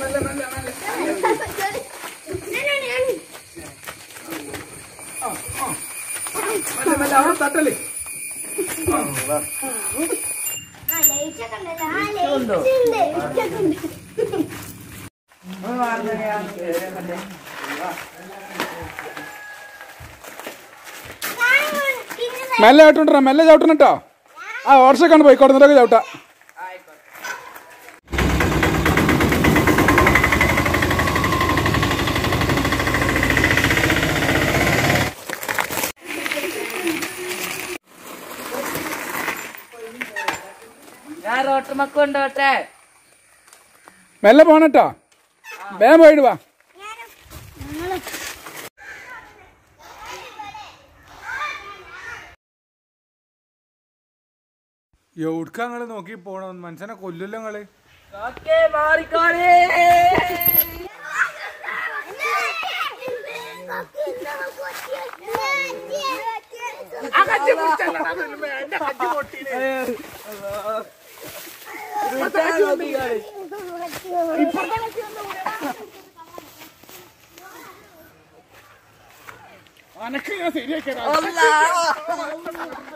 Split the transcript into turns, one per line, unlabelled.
മെല്ലെ മെല്ലെ മെല്ലെ മെല്ലെ മെല്ലെ അവിടെ തട്ടല് മെല്ലെ ചവിട്ടുണ്ടാ മെല്ലെ ചവിട്ടണം കേട്ടോ ആ ഓർഷക്കാണ് പോയിക്കോടുന്നതൊക്കെ ചവിട്ടാ
ഞാൻ റോട്ടുമക്ക് കൊണ്ടോട്ടെ
മെല്ലെ പോണട്ടോ വേഗം പോയിട്ട് വാ എവിടുക്ക നിങ്ങള് നോക്കി പോണം മനുഷ്യനെ കൊല്ലല്ലോ നിങ്ങള്
ഓക്കെ മാറിക്കോളേ
അനക്ക് ഞാൻ ശരിയാക്കി